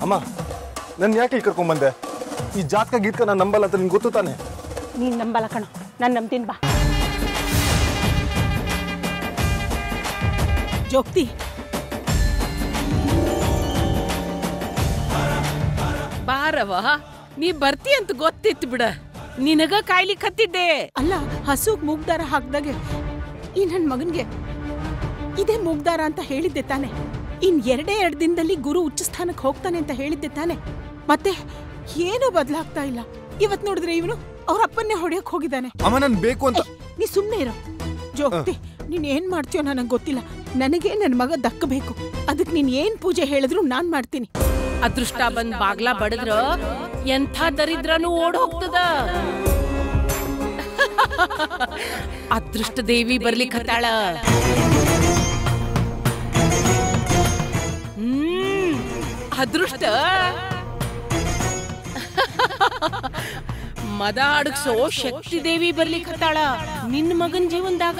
ಅಮ್ಮ ನನ್ನ ಯಾಕೆ ಇಲ್ಲಿ ಕರ್ಕೊಂಬಂದೆ ಈ ಜಾತಕ ಗೀತ್ಕ ನಾನು ನಂಬಲ್ಲ ಅಂತ ನಿಂಗೆ ಗೊತ್ತು ತಾನೆ ನೀನ್ ನಂಬಲ್ಲ ಕಣೋ ನಾನು ನಂಬ್ತೀನಿ ಬಾ ಜೋಗ್ತಿ ಬಾರವ ನೀ ಬರ್ತಿ ಅಂತ ಗೊತ್ತಿತ್ತು ಬಿಡ ನಿನಗ ಕಾಯ್ಲಿ ಕತ್ತಿದ್ದೆ ಅಲ್ಲ ಹಸುಗ್ ಮೂಗ್ದಾರ ಹಾಕ್ದಾಗೆ ಈ ನನ್ನ ಮಗನ್ಗೆ ಇದೇ ಮೂಗ್ದಾರ ಅಂತ ಹೇಳಿದ್ದೆ ತಾನೆ ಇನ್ ಎರಡೇ ಎರಡು ದಿನದಲ್ಲಿ ಗುರು ಉಚ್ಚ ಸ್ಥಾನಕ್ಕೆ ಹೋಗ್ತಾನೆ ಅಂತ ಹೇಳಿದ್ದೆ ತಾನೆ ಮತ್ತೆ ಏನೂ ಬದಲಾಗ್ತಾ ಇಲ್ಲ ಇವತ್ ನೋಡಿದ್ರೆ ಇವನು ಅವ್ರ ಅಪ್ಪನ್ನೇ ಹೊಡೆಯಕ್ ಹೋಗಿದ್ದಾನೆ ಅಮ್ಮ ನಾನು ಬೇಕು ಅಂತ ನೀ ಸುಮ್ಮನೆ ಇರೋ ಜೋಗ್ತಿ ನೀನ್ ಏನ್ ಮಾಡ್ತೀಯೋ ನನಗೆ ಗೊತ್ತಿಲ್ಲ ನನಗೆ ನನ್ನ ಮಗ ದಕ್ಕಬೇಕು ಅದಕ್ಕೆ ನೀನ್ ಏನ್ ಪೂಜೆ ಹೇಳಿದ್ರು ನಾನ್ ಮಾಡ್ತೀನಿ ಅದೃಷ್ಟ ಬಂದ್ ಬಾಗ್ಲ ಬಡದ್ರ ಎಂಥ ದರಿದ್ರನು ಓಡ್ ಹೋಗ್ತದ ಅದೃಷ್ಟ ದೇವಿ ಬರ್ಲಿಕ್ ಹತ್ತಾಳ ಹ್ಮ್ ಅದೃಷ್ಟ ಮದ ಅಡಗ್ಸೋ ಶಕ್ತಿ ದೇವಿ ಬರ್ಲಿಕ್ ಹತ್ತಾಳ ನಿನ್ ಮಗನ್ ಜೀವನದಾಗ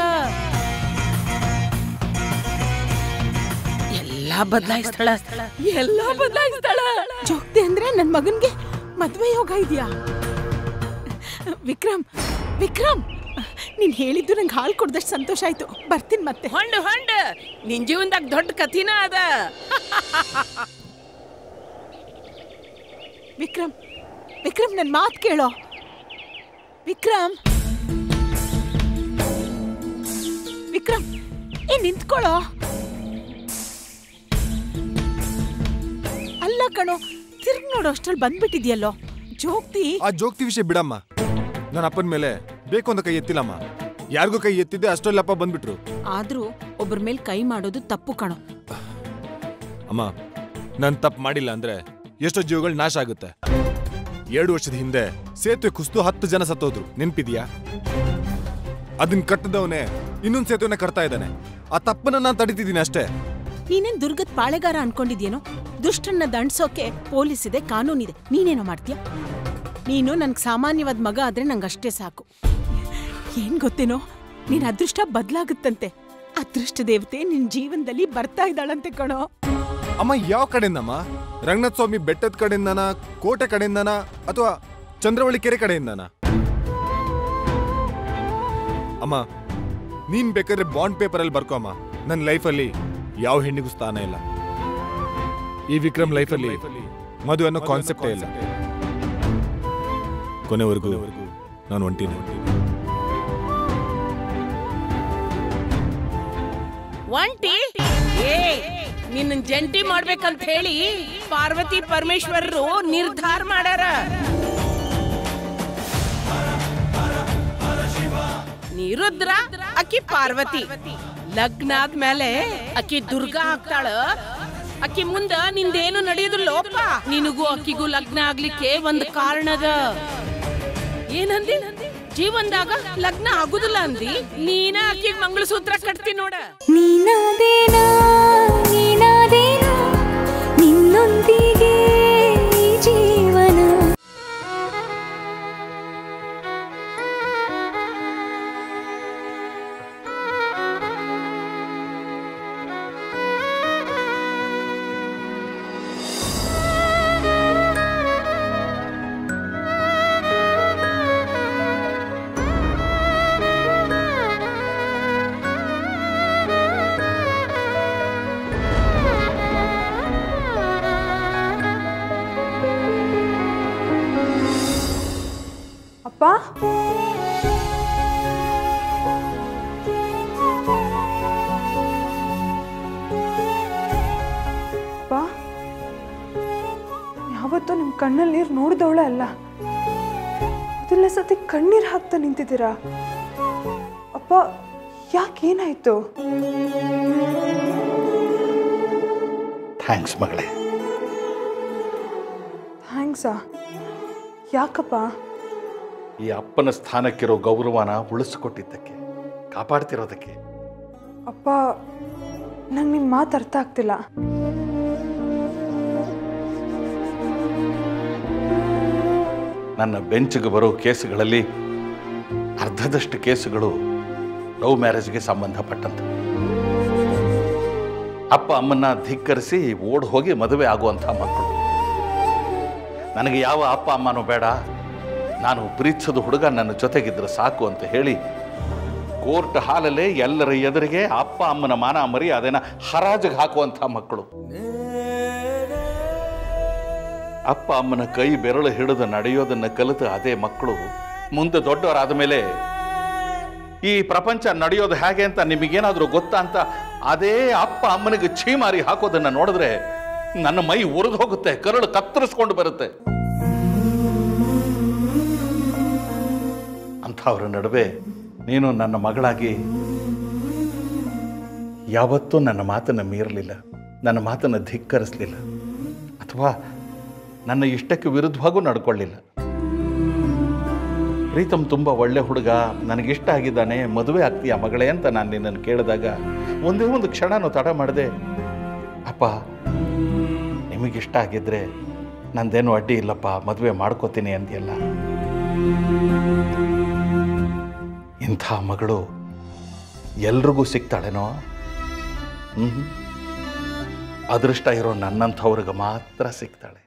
ಎಲ್ಲಾ ಬದಲಾಯಿಸ್ತಾಳ ಎಲ್ಲಾ ಬದಲಾಯಿಸ್ತಾಳ ಜೋಗ್ತಿ ಅಂದ್ರೆ ನನ್ ಮಗನ್ಗೆ ಮದ್ವೆ ಯೋಗ ಇದೆಯಾ ವಿಕ್ರಮ್ ವಿಕ್ರಮ್ ನೀನ್ ಹೇಳಿದ್ದು ನಂಗೆ ಹಾಲು ಕೊಡ್ದಷ್ಟು ಸಂತೋಷ ಆಯ್ತು ಬರ್ತೀನಿ ಮತ್ತೆ ಹೊಂಡ ಹೊಂಡ ನಿನ್ ಜೀವನದಾಗ ದೊಡ್ಡ ಕಥಿನ ಅದ ವಿಕ್ರಮ್ ವಿಕ್ರಮ್ ನನ್ ಮಾತು ಕೇಳೋ ವಿಕ್ರಮ್ ವಿಕ್ರಮ್ ಏ ನಿಂತ್ಕೊಳ್ಳೋ ಅಲ್ಲ ಕಣೋ ತಿರ್ಗ್ ನೋಡೋ ಅಷ್ಟ್ರಲ್ಲಿ ಬಂದ್ಬಿಟ್ಟಿದ್ಯಲ್ಲೋ ಜೋಗ್ತಿ ಆ ಜೋಗ್ತಿ ವಿಷಯ ಬಿಡಮ್ಮ ನನ್ನ ಅಪ್ಪನ ಮೇಲೆ ಬೇಕು ಅಂತ ಕೈ ಎತ್ತಿಲ್ಲಮ್ಮ ಯಾರಿಗೂ ಕೈ ಎತ್ತಿದ್ದೆ ಅಷ್ಟರಲ್ಲಿ ಅಪ್ಪ ಬಂದ್ಬಿಟ್ರು ಆದ್ರೂ ಒಬ್ಬರ ಮೇಲೆ ಕೈ ಮಾಡೋದು ತಪ್ಪು ಕಣೋ ಅಮ್ಮ ನಾನು ತಪ್ಪು ಮಾಡಿಲ್ಲ ಅಂದ್ರೆ ಎಷ್ಟೋ ಜೀವಗಳು ನಾಶ ಆಗುತ್ತೆ ಎರಡು ವರ್ಷದ ಹಿಂದೆ ಸೇತುವೆ ಕುಸಿದು ಹತ್ತು ಜನ ಸತ್ತೋದ್ರು ನೆನ್ಪಿದ್ಯಾ ಅದನ್ನ ಕಟ್ಟದವನೇ ಇನ್ನೊಂದು ಸೇತುವೆನ ಕಟ್ತಾ ಇದ್ದಾನೆ ಆ ತಪ್ಪನ್ನ ನಾನು ತಡಿತಿದ್ದೀನಿ ಅಷ್ಟೇ ನೀನೇನ್ ದುರ್ಗದ್ ಪಾಳೆಗಾರ ಅನ್ಕೊಂಡಿದ್ಯೇನೋ ದುಷ್ಟನ್ನ ದಂಡ್ಸೋಕೆ ಪೊಲೀಸ್ ಇದೆ ಕಾನೂನಿದೆ ನೀನೇನೋ ಮಾಡ್ತೀಯ ನೀನು ನನ್ಗೆ ಸಾಮಾನ್ಯವಾದ ಮಗ ಆದ್ರೆ ನಂಗೆ ಅಷ್ಟೇ ಸಾಕು ಏನ್ ಗೊತ್ತೇನೋ ನಿನ್ ಅದೃಷ್ಟ ಬದ್ಲಾಗುತ್ತಂತೆ ಅದೃಷ್ಟ ದೇವತೆ ನಿನ್ ಜೀವನದಲ್ಲಿ ಬರ್ತಾ ಇದ್ದಾಳಂತೆ ಕಣೋ ಅಮ್ಮ ಯಾವ ಕಡೆಯಿಂದಮ್ಮ ರಂಗನಾಥ ಸ್ವಾಮಿ ಬೆಟ್ಟದ ಕಡೆಯಿಂದನ ಕೋಟೆ ಕಡೆಯಿಂದನ ಅಥವಾ ಚಂದ್ರವಳ್ಳಿ ಕೆರೆ ಕಡೆಯಿಂದನ ಅಮ್ಮ ನೀನ್ ಬೇಕಾದ್ರೆ ಬಾಂಡ್ ಪೇಪರ್ ಅಲ್ಲಿ ಬರ್ಕೋ ಅಮ್ಮ ನನ್ನ ಲೈಫಲ್ಲಿ ಯಾವ ಹೆಣ್ಣಿಗೂ ಸ್ಥಾನ ಇಲ್ಲ ಈ ವಿಕ್ರಮ್ ಲೈಫಲ್ಲಿ ಮದುವೆ ಅನ್ನೋ ಕಾನ್ಸೆಪ್ಟೇ ಇಲ್ಲ ಕೊನೆವರೆಗೂ ನಾನು ಹೊಂಟೀನಿ ಒಂಟಿ ಏ ನಿನ್ನ ಜಂಟಿ ಮಾಡ್ಬೇಕಂತ ಹೇಳಿ ಪಾರ್ವತಿ ಪರಮೇಶ್ವರರು ನಿರ್ಧಾರ ಮಾಡ್ಯಾರ ನೀರುದ್ರ ಅಕ್ಕಿ ಪಾರ್ವತಿ ಲಗ್ನ ಆದ್ಮೇಲೆ ಅಕ್ಕಿ ದುರ್ಗಾ ಆಗ್ತಾಳ ಅಕ್ಕಿ ಮುಂದ ನಿಂದೇನು ನಡೆಯುದಿಲ್ಲೋಪ್ಪ ನಿನಗೂ ಅಕ್ಕಿಗೂ ಲಗ್ನ ಆಗ್ಲಿಕ್ಕೆ ಒಂದ್ ಕಾರಣದ ಏನಂದಿ ಜೀವನದಾಗ ಲಗ್ನ ಆಗುದಿಲ್ಲ ಅಂದಿ ನೀನ ಅಕ್ಕಿಗೆ ಮಂಗಳಸೂತ್ರ ಕಟ್ತಿ ನೋಡ ನೀನಾದೇನಾ ನೀನಾದೇನಾ ನಿನ್ನೊಂದಿಗೆ ಈ ಜೀವನ ಅಪ್ಪ ಅಪ್ಪ ಯಾವತ್ತೂ ನಿಮ್ಮ ಕಣ್ಣಲ್ಲಿ ನೀರು ನೋಡಿದವಳೆ ಅಲ್ಲ ಮೊದಲನೇ ಸತಿ ಕಣ್ಣೀರು ಹಾಕ್ತಾ ನಿಂತಿದ್ದೀರಾ ಅಪ್ಪ ಯಾಕೇನಾಯ್ತು ಥ್ಯಾಂಕ್ಸ್ ಮಗಳೇ ಥ್ಯಾಂಕ್ಸಾ ಯಾಕಪ್ಪ ಈ ಅಪ್ಪನ ಸ್ಥಾನಕ್ಕಿರೋ ಗೌರವನ ಉಳಿಸ್ಕೊಟ್ಟಿದ್ದಕ್ಕೆ ಕಾಪಾಡ್ತಿರೋದಕ್ಕೆ ಅಪ್ಪ ನಂಗೆ ನಿಮ್ಮ ಮಾತು ಅರ್ಥ ಆಗ್ತಿಲ್ಲ ನನ್ನ ಬೆಂಚ್ಗೆ ಬರೋ ಕೇಸುಗಳಲ್ಲಿ ಅರ್ಧದಷ್ಟು ಕೇಸುಗಳು ಲವ್ ಮ್ಯಾರೇಜ್ಗೆ ಸಂಬಂಧಪಟ್ಟಂತ ಅಪ್ಪ ಅಮ್ಮನ್ನ ಧಿಕ್ಕರಿಸಿ ಓಡ್ ಹೋಗಿ ಮದುವೆ ಆಗುವಂಥ ಮಕ್ಕಳು ನನಗೆ ಯಾವ ಅಪ್ಪ ಅಮ್ಮನೂ ಬೇಡ ನಾನು ಪ್ರೀತಿಸೋದು ಹುಡುಗ ನನ್ನ ಜೊತೆಗಿದ್ರೆ ಸಾಕು ಅಂತ ಹೇಳಿ ಕೋರ್ಟ್ ಹಾಲಲ್ಲೇ ಎಲ್ಲರ ಎದುರಿಗೆ ಅಪ್ಪ ಅಮ್ಮನ ಮಾನ ಮರಿ ಅದನ್ನ ಹರಾಜಿಗೆ ಹಾಕುವಂಥ ಮಕ್ಕಳು ಅಪ್ಪ ಅಮ್ಮನ ಕೈ ಬೆರಳು ಹಿಡಿದು ನಡೆಯೋದನ್ನ ಕಲಿತು ಅದೇ ಮಕ್ಕಳು ಮುಂದೆ ದೊಡ್ಡವರಾದ ಮೇಲೆ ಈ ಪ್ರಪಂಚ ನಡೆಯೋದು ಹೇಗೆ ಅಂತ ನಿಮಗೇನಾದ್ರೂ ಗೊತ್ತಾ ಅಂತ ಅದೇ ಅಪ್ಪ ಅಮ್ಮನಿಗೆ ಛೀಮಾರಿ ಹಾಕೋದನ್ನ ನೋಡಿದ್ರೆ ನನ್ನ ಮೈ ಉರಿದು ಹೋಗುತ್ತೆ ಕರಳು ಕತ್ತರಿಸ್ಕೊಂಡು ಬರುತ್ತೆ ಅಂಥವ್ರ ನಡುವೆ ನೀನು ನನ್ನ ಮಗಳಾಗಿ ಯಾವತ್ತೂ ನನ್ನ ಮಾತನ್ನು ಮೀರಲಿಲ್ಲ ನನ್ನ ಮಾತನ್ನು ಧಿಕ್ಕರಿಸಲಿಲ್ಲ ಅಥವಾ ನನ್ನ ಇಷ್ಟಕ್ಕೆ ವಿರುದ್ಧವಾಗೂ ನಡ್ಕೊಳ್ಳಿಲ್ಲ ಪ್ರೀತಮ್ ತುಂಬ ಒಳ್ಳೆ ಹುಡುಗ ನನಗಿಷ್ಟ ಆಗಿದ್ದಾನೆ ಮದುವೆ ಆಗ್ತೀಯ ಮಗಳೇ ಅಂತ ನಾನು ನಿನ್ನನ್ನು ಕೇಳಿದಾಗ ಒಂದೇ ಒಂದು ಕ್ಷಣನೂ ತಡ ಮಾಡಿದೆ ಅಪ್ಪ ನಿಮಗಿಷ್ಟ ಆಗಿದ್ರೆ ನಂದೇನು ಅಡ್ಡಿ ಇಲ್ಲಪ್ಪ ಮದುವೆ ಮಾಡ್ಕೋತೀನಿ ಅಂದ್ಯಲ್ಲ ಇಂಥ ಮಗಳು ಎಲ್ರಿಗೂ ಸಿಗ್ತಾಳೇನೋ ಹ್ಞೂ ಅದೃಷ್ಟ ಇರೋ ನನ್ನಂಥವ್ರಿಗೆ ಮಾತ್ರ ಸಿಗ್ತಾಳೆ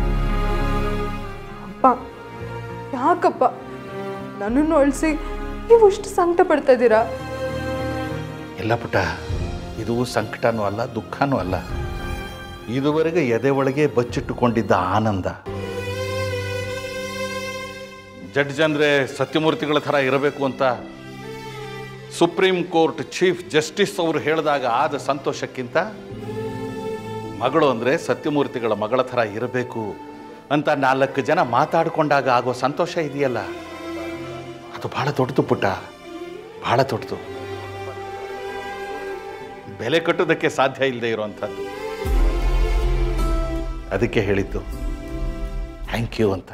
ಅಪ್ಪ ಯಾಕಪ್ಪ ನನ್ನನ್ನು ಅಳಿಸಿ ನೀವು ಇಷ್ಟು ಸಂಕಟ ಪಡ್ತಾ ಇದ್ದೀರಾ ಇಲ್ಲ ಪುಟ್ಟ ಇದು ಸಂಕಟನೂ ಅಲ್ಲ ದುಃಖನೂ ಅಲ್ಲ ಇದುವರೆಗೆ ಎದೆ ಒಳಗೆ ಬಚ್ಚಿಟ್ಟುಕೊಂಡಿದ್ದ ಆನಂದ ಜಡ್ಜ್ ಅಂದ್ರೆ ಸತ್ಯಮೂರ್ತಿಗಳ ಥರ ಇರಬೇಕು ಅಂತ ಸುಪ್ರೀಂ ಕೋರ್ಟ್ ಚೀಫ್ ಜಸ್ಟಿಸ್ ಅವರು ಹೇಳಿದಾಗ ಆದ ಸಂತೋಷಕ್ಕಿಂತ ಮಗಳು ಅಂದರೆ ಸತ್ಯಮೂರ್ತಿಗಳ ಮಗಳ ಥರ ಇರಬೇಕು ಅಂತ ನಾಲ್ಕು ಜನ ಮಾತಾಡಿಕೊಂಡಾಗ ಆಗೋ ಸಂತೋಷ ಇದೆಯಲ್ಲ ಅದು ಬಹಳ ದೊಡ್ಡದು ಪುಟ್ಟ ಬಹಳ ದೊಡ್ಡದು ಬೆಲೆ ಕಟ್ಟೋದಕ್ಕೆ ಸಾಧ್ಯ ಇಲ್ಲದೆ ಇರುವಂಥದ್ದು ಅದಕ್ಕೆ ಹೇಳಿದ್ದು ಥ್ಯಾಂಕ್ ಯು ಅಂತ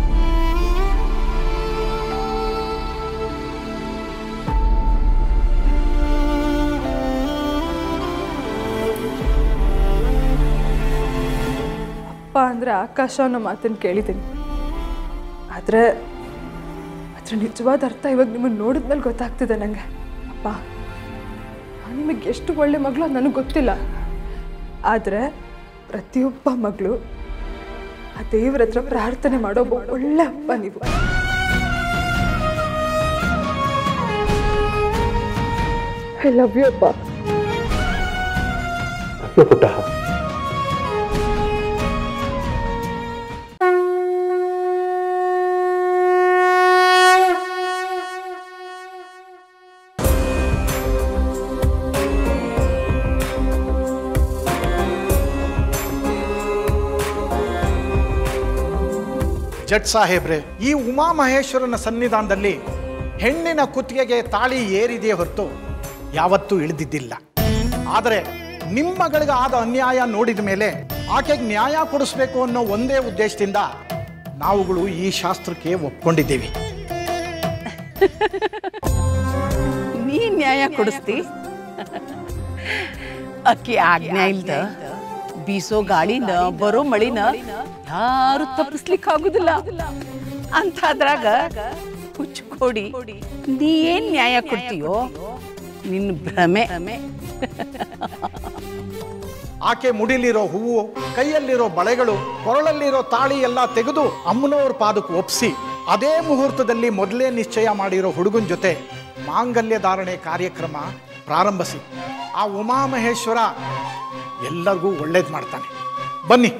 ಅಪ್ಪ ಅಂದರೆ ಆಕಾಶ ಅನ್ನೋ ಮಾತನ್ನು ಕೇಳಿದ್ದೀನಿ ಆದರೆ ಅದ್ರ ನಿಜವಾದ ಅರ್ಥ ಇವಾಗ ನಿಮ್ಮನ್ನು ನೋಡಿದ್ಮೇಲೆ ಗೊತ್ತಾಗ್ತಿದೆ ನನಗೆ ಅಪ್ಪ ನಾನು ನಿಮಗೆ ಎಷ್ಟು ಒಳ್ಳೆ ಮಗಳು ಅಂತ ನನಗೆ ಗೊತ್ತಿಲ್ಲ ಆದರೆ ಪ್ರತಿಯೊಬ್ಬ ಮಗಳು ಆ ದೇವ್ರ ಹತ್ರ ಪ್ರಾರ್ಥನೆ ಮಾಡೋ ಒಬ್ಬ ಒಳ್ಳೆ ಅಪ್ಪ ನೀವು ಐ ಲವ್ ಯು ಅಪ್ಪ ಪುಟ್ಟ ಜಡ್ ಸಾಹೇಬ್ರೆ ಈ ಉಮಾಮಹೇಶ್ವರನ ಸನ್ನಿಧಾನದಲ್ಲಿ ಹೆಣ್ಣಿನ ಕುತ್ತಿಗೆಗೆ ತಾಳಿ ಏರಿದೆಯೇ ಹೊರತು ಯಾವತ್ತೂ ಇಳಿದಿದ್ದಿಲ್ಲ ಆದರೆ ನಿಮ್ಮ ಮಗಳಿಗೆ ಆದ ಅನ್ಯಾಯ ನೋಡಿದ ಮೇಲೆ ಆಕೆಗೆ ನ್ಯಾಯ ಕೊಡಿಸ್ಬೇಕು ಅನ್ನೋ ಒಂದೇ ಉದ್ದೇಶದಿಂದ ನಾವುಗಳು ಈ ಶಾಸ್ತ್ರಕ್ಕೆ ಒಪ್ಕೊಂಡಿದ್ದೀವಿ ನೀ ನ್ಯಾಯ ಕೊಡಿಸ್ತಿ ಅಕ್ಕಿ ಆಜ್ಞೆ ಇಲ್ದ ಬೀಸೋ ಗಾಳಿನ ಬರೋ ಮಳಿನ ಯಾರು ತಪ್ಪಿಸ್ಲಿಕ್ ಆಗುದಿಲ್ಲ ಅಂತಾದ್ರಾಗ ಹುಚ್ಕೊಡಿ ನೀ ಏನ್ ನ್ಯಾಯ ಕೊಡ್ತೀಯೋ ನಿನ್ನ ಭ್ರಮೆ ಆಕೆ ಮುಡಿಲಿರೋ ಹೂವು ಕೈಯಲ್ಲಿರೋ ಬಳೆಗಳು ಕೊರಳಲ್ಲಿರೋ ತಾಳಿ ಎಲ್ಲ ತೆಗೆದು ಅಮ್ಮನವ್ರ ಪಾದಕ್ಕೆ ಒಪ್ಸಿ ಅದೇ ಮುಹೂರ್ತದಲ್ಲಿ ಮೊದಲೇ ನಿಶ್ಚಯ ಮಾಡಿರೋ ಹುಡುಗನ ಜೊತೆ ಮಾಂಗಲ್ಯ ಧಾರಣೆ ಕಾರ್ಯಕ್ರಮ ಪ್ರಾರಂಭಿಸಿ ಆ ಉಮಾಮಹೇಶ್ವರ ಎಲ್ಲರಿಗೂ ಒಳ್ಳೇದು ಮಾಡ್ತಾನೆ ಬನ್ನಿ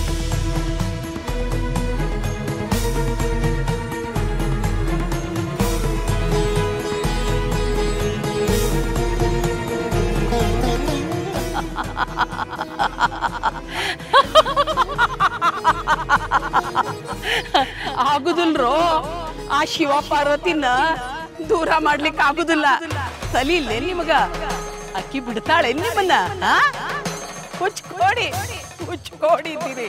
ಆಗುದಿಲ್ರೋ ಆ ಶಿವ ಪಾರ್ವತಿನ ದೂರ ಮಾಡ್ಲಿಕ್ಕೆ ಆಗುದಿಲ್ಲ ಕಲೀಲೆ ನಿಮಗ ಅಕ್ಕಿ ಬಿಡ್ತಾಳೆ ನಿಮ್ಮನ್ನ ಆ? ಹುಚ್ಕೋಡಿ ಹುಚ್ಕೋಡಿದ್ದೀರಿ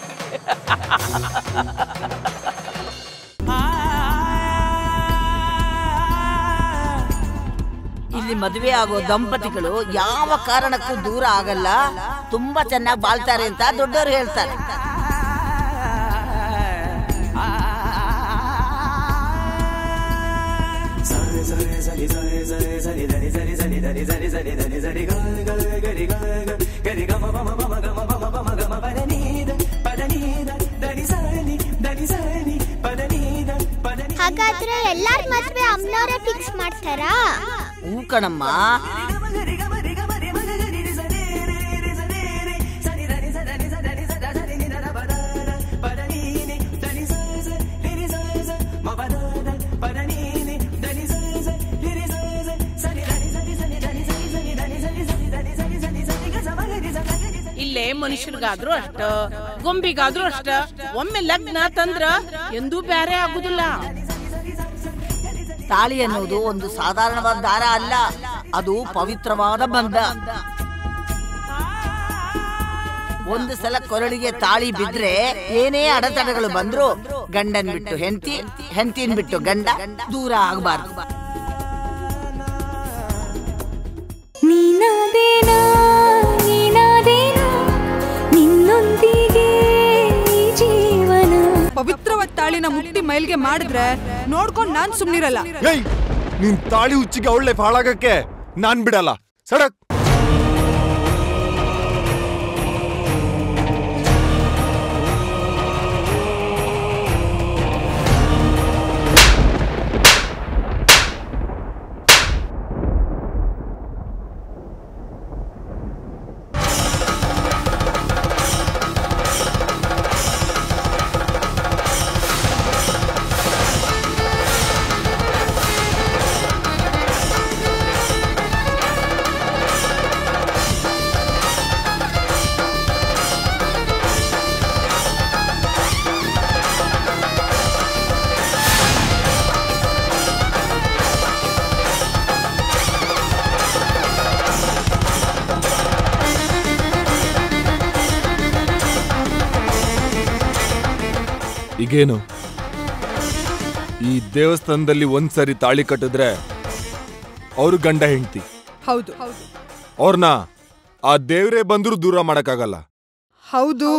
ಇಲ್ಲಿ ಮದುವೆ ಆಗೋ ದಂಪತಿಗಳು ಯಾವ ಕಾರಣಕ್ಕೂ ದೂರ ಆಗಲ್ಲ ತುಂಬಾ ಚೆನ್ನಾಗಿ ಬಾಳ್ತಾರೆ ಅಂತ ದೊಡ್ಡವರು ಹೇಳ್ತಾರೆ ಎಲ್ಲಾರ ಮದ್ವೆ ಅಮ್ಮನವರೇ ಫಿಕ್ಸ್ ಮಾಡ್ತಾರಾ ಹೂ ಕಣಮ್ಮ ಇಲ್ಲೇ ಮನುಷ್ಯರಿಗಾದ್ರೂ ಅಷ್ಟ ಗೊಂಬಿಗಾದ್ರೂ ಅಷ್ಟ ಒಮ್ಮೆ ಲಗ್ನ ತಂದ್ರ ಎಂದೂ ಬ್ಯಾರೆ ಆಗುದಿಲ್ಲ ತಾಳಿ ಅನ್ನೋದು ಒಂದು ಸಾಧಾರಣವಾದ ದಾರ ಅಲ್ಲ ಅದು ಪವಿತ್ರವಾದ ಬಂಧ ಒಂದು ಸಲ ಕೊರಳಿಗೆ ತಾಳಿ ಬಿದ್ರೆ ಏನೇ ಅಡೆತಡೆಗಳು ಬಂದ್ರು ಗಂಡನ್ ಬಿಟ್ಟು ಹೆಂಡತಿ ಹೆಂಡತಿನ್ ಬಿಟ್ಟು ಗಂಡ ದೂರ ಆಗಬಾರ್ದು ನೀನಾದೇನಾ ನೀನಾದೇನಾ ನಿನ್ನೊಂದಿಗೆ ಈ ಜೀವನ ಪವಿತ್ರವಾದ ತಾಳಿನ ಮುಟ್ಟಿ ಮೈಲ್ಗೆ ಮಾಡಿದ್ರೆ ನೋಡ್ಕೊಂಡು ನಾನ್ ಸುಮ್ನಿರಲ್ಲ ಏಯ್ ನಿನ್ ತಾಳಿ ಹುಚ್ಚಿಗೆ ಅವಳ ಲೈಫ್ ಹಾಳಾಗಕ್ಕೆ ನಾನ್ ಬಿಡಲ್ಲ ಸಡಕ್ ಈಗೇನು ಈ ದೇವಸ್ಥಾನದಲ್ಲಿ ಒಂದ್ಸರಿ ತಾಳಿ ಕಟ್ಟಿದ್ರೆ ಅವರು ಗಂಡ ಹೆಂಡ್ತಿ ಹೌದು ಅವ್ರನ್ನ ಆ ದೇವ್ರೇ ಬಂದರೂ ದೂರ ಮಾಡಕ್ಕಾಗಲ್ಲ ಹೌದು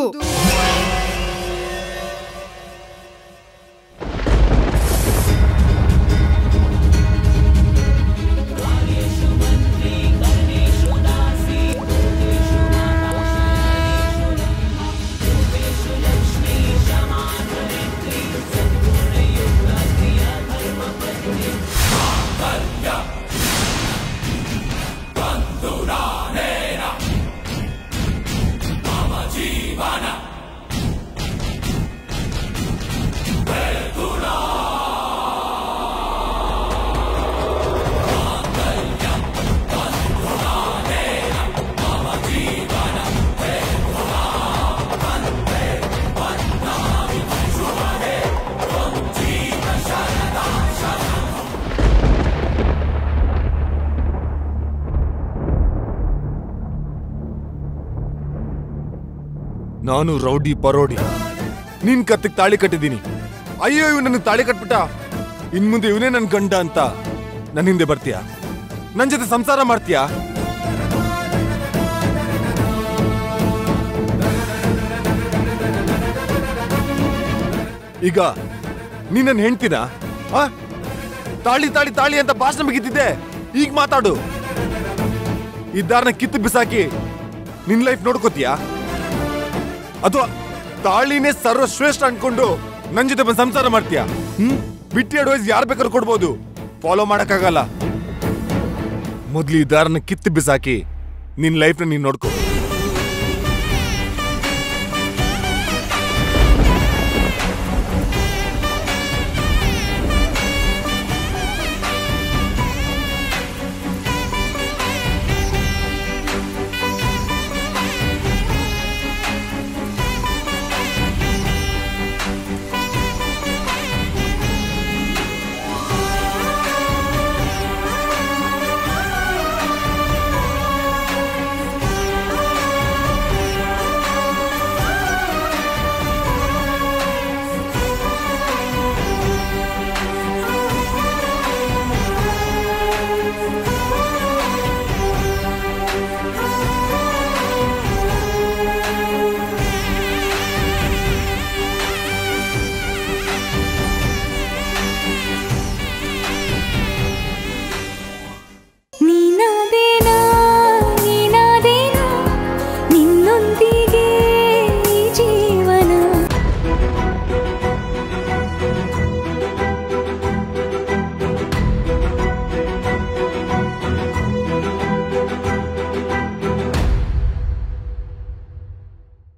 ನಾನು ರೌಡಿ ಪರೋಡಿ ನಿನ್ ಕತ್ತಿಗೆ ತಾಳಿ ಕಟ್ಟಿದ್ದೀನಿ ಅಯ್ಯೋ ಇವ್ ನನಗೆ ತಾಳಿ ಕಟ್ಬಿಟ್ಟ ಇನ್ ಮುಂದೆ ಇವನೇ ನನ್ ಗಂಡ ಅಂತ ನನ್ನ ಹಿಂದೆ ಬರ್ತೀಯಾ ನನ್ ಜೊತೆ ಸಂಸಾರ ಮಾಡ್ತೀಯಾ ಈಗ ನೀ ನನ್ನ ಹೆಂಡ್ತಿನ ಆ? ತಾಳಿ ತಾಳಿ ತಾಳಿ ಅಂತ ಭಾಷಣ ಬಿಗಿತಿದ್ದೆ ಈಗ ಮಾತಾಡು ಈ ದಾರನ ಕಿತ್ತು ಬಿಸಾಕಿ ನಿನ್ ಲೈಫ್ ನೋಡ್ಕೋತೀಯಾ ಅಥವಾ ತಾಳಿನೇ ಸರ್ವಶ್ರೇಷ್ಠ ಅನ್ಕೊಂಡು ನನ್ ಜೊತೆ ಬಂದು ಸಂಸಾರ ಮಾಡ್ತೀಯಾ ಹ್ಮ್ ಬಿಟ್ಟಿ ಅಡ್ವೈಸ್ ಯಾರು ಬೇಕಾದ್ರೂ ಕೊಡ್ಬೋದು ಫಾಲೋ ಮಾಡಕ್ಕಾಗಲ್ಲ ಮೊದ್ಲು ಈ ದಾರನ ಕಿತ್ತು ಬಿಸಾಕಿ ನಿನ್ ಲೈಫ್ನ ನೀನ್ ನೋಡ್ಕೋ ಆ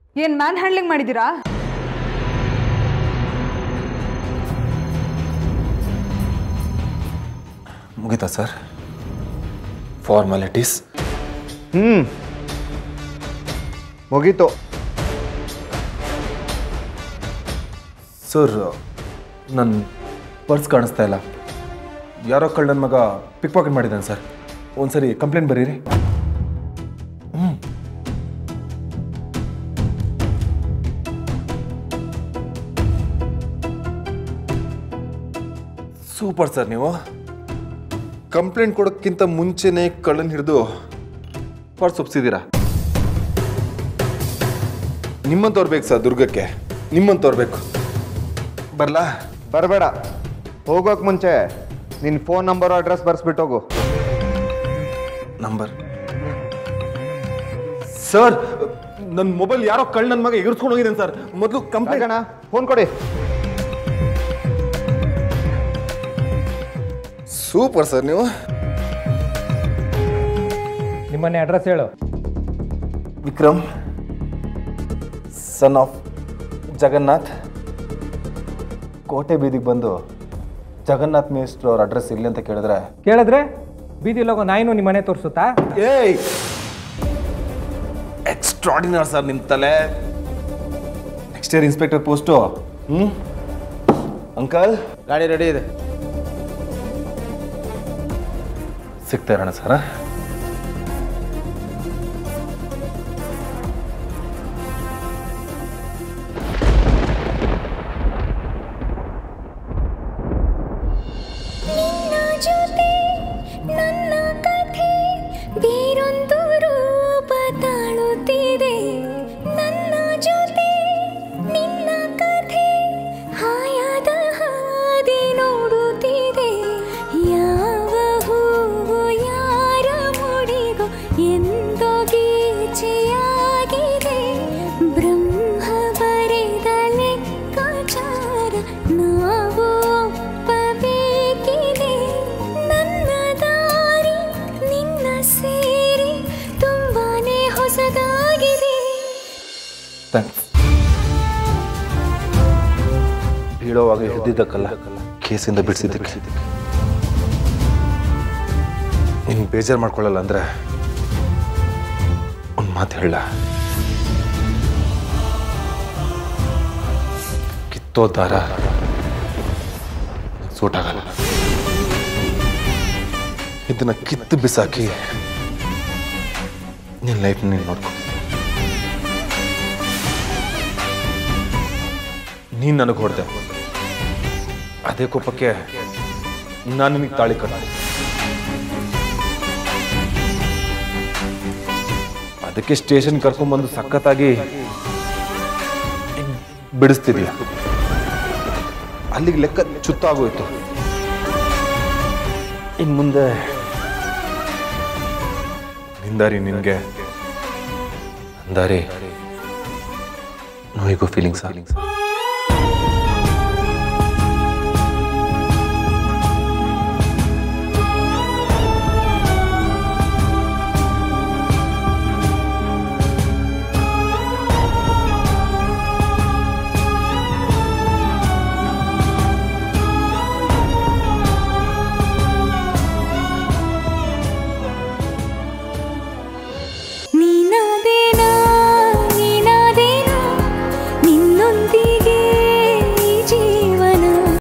ಏನು ಮ್ಯಾನ್ ಹ್ಯಾಂಡ್ಲಿಂಗ್ ಮಾಡಿದ್ದೀರಾ ಮುಗಿತಾ ಸರ್ ಫಾರ್ಮಾಲಿಟೀಸ್ ಹ್ಞೂ ಮುಗೀತು ಸರ್ ನನ್ನ ಪರ್ಸ್ ಕಾಣಿಸ್ತಾ ಇಲ್ಲ ಯಾರೋ ಕಳ್ಳ ನನ್ನ ಮಗ ಪಿಕ್ ಪಾಕೆಟ್ ಮಾಡಿದ್ದಾನೆ ಸರ್ ಒಂದ್ಸರಿ ಕಂಪ್ಲೇಂಟ್ ಬರೀರಿ ಸೂಪರ್ ಸರ್ ನೀವು ಕಂಪ್ಲೇಂಟ್ ಕೊಡೋಕ್ಕಿಂತ ಮುಂಚೆನೇ ಕಳ್ಳನ್ ಹಿಡಿದು ಪರ್ಸ್ ಒಪ್ಸಿದ್ದೀರಾ ನಿಮ್ಮಂತವ್ರು ಬೇಕು ಸರ್ ದುರ್ಗಕ್ಕೆ ನಿಮ್ಮಂತವ್ರು ಬೇಕು ಬರ್ಲಾ ಬರಬೇಡ ಹೋಗೋಕೆ ಮುಂಚೆ ನಿನ್ನ ಫೋನ್ ನಂಬರು ಅಡ್ರೆಸ್ ಬರ್ಸ್ಬಿಟ್ಟು ಹೋಗು ನಂಬರ್ ಸರ್ ನನ್ನ ಮೊಬೈಲ್ ಯಾರೋ ಕಳ್ಳ ನನ್ನ ಮಗ ಎಗರ್ಸ್ಕೊಂಡು ಹೋಗಿದ್ದೇನೆ ಸರ್ ಮೊದಲು ಕಂಪ್ಲೇಂಟ್ ಅಣ್ಣ ಫೋನ್ ಕೊಡಿ ಸೂಪರ್ ಸರ್ ನೀವು ನಿಮ್ಮನೆ ಅಡ್ರೆಸ್ ಹೇಳು ವಿಕ್ರಮ್ ಸನ್ ಆಫ್ ಜಗನ್ನಾಥ್ ಕೋಟೆ ಬೀದಿಗೆ ಬಂದು ಜಗನ್ನಾಥ್ ಮೇಸ್ಟ್ರು ಅವ್ರ ಅಡ್ರೆಸ್ ಇಲ್ಲಿ ಅಂತ ಕೇಳಿದ್ರೆ ಕೇಳಿದ್ರೆ ಬೀದಿಲೋಗೋ ನಾಯಿನೂ ನಿಮ್ಮ ಮನೆ ತೋರಿಸುತ್ತಾ ಏಯ್ ಎಕ್ಸ್ಟ್ರಾಡಿನರ್ ಸರ್ ನಿಮ್ಮ ತಲೆ ನೆಕ್ಸ್ಟ್ ಇಯರ್ ಇನ್ಸ್ಪೆಕ್ಟರ್ ಪೋಸ್ಟು ಹ್ಞೂ ಅಂಕಲ್ ಗಾಡಿ ರೆಡಿ ಇದೆ ಸಿಗ್ತಾ ಇರೋಣ ಸರ್ ನಿನ್ನ ಜೊತೆ ನನ್ನ ಕಥೆ ಬೇರೊಂದು ರೂಪ ತಾಳುತ್ತಿದೆ ನನ್ನ ಜೊತೆ ನಿನ್ನ ಕಥೆ ಹಾಯಾದ ಹಾದಿ ನೋಡುತ್ತಿದೆ ಯಾವ ಹೂವು ಯಾರ ಮುಡಿಗೋ ಎಂದೋ ಗೀಚೆಯಾಗಿದೆ ಬ್ರಹ್ಮ ಬರೆದ ಲೆಕ್ಕಾಚಾರ ನಾವು ಒಪ್ಪಬೇಕಿದೆ ನನ್ನ ದಾರಿ ನಿನ್ನ ಸೇರಿ ತುಂಬಾನೇ ಹೊಸದಾಗಿದೆ ಥ್ಯಾಂಕ್ಸ್ ಬೀಳೋವಾಗ ಹಿಡಿದಿದ್ದಕ್ಕಲ್ಲ ಕೇಸಿಂದ ಬಿಡಿಸಿದ್ದಕ್ಕೆ ನೀನು ಬೇಜಾರು ಮಾಡ್ಕೊಳ್ಳಲ್ಲ ಅಂದ್ರೆ ಒಂದು ಮಾತು ಹೇಳ ಕಿತ್ತೋ ದಾರ ಸೂಟ್ ಆಗಲ್ಲ ಇದನ್ನ ಕಿತ್ತು ಬಿಸಾಕಿ ನಿನ್ನ ಲೈಫ್ ನೀನು ನೋಡ್ಕೊ ನೀನು ನನಗೆ ಹೊಡೆದೆ ಅದೇ ಕೋಪಕ್ಕೆ ನಾನು ನಿನಗೆ ತಾಳಿ ಕಟ್ಟ ಅದಕ್ಕೆ ಸ್ಟೇಷನ್ ಕರ್ಕೊಂಡ್ಬಂದು ಸಖತ್ತಾಗಿ ಬಿಡಿಸ್ತಿದೀಯ ಅಲ್ಲಿಗೆ ಲೆಕ್ಕ ಚುತ್ತಾಗೋಯ್ತು ಇನ್ನು ಮುಂದೆ ನಿಂದಾರಿ ನಿನಗೆ ನಂದಾರಿ ನೋಯಿಗೂ ಫೀಲಿಂಗ್ಸ್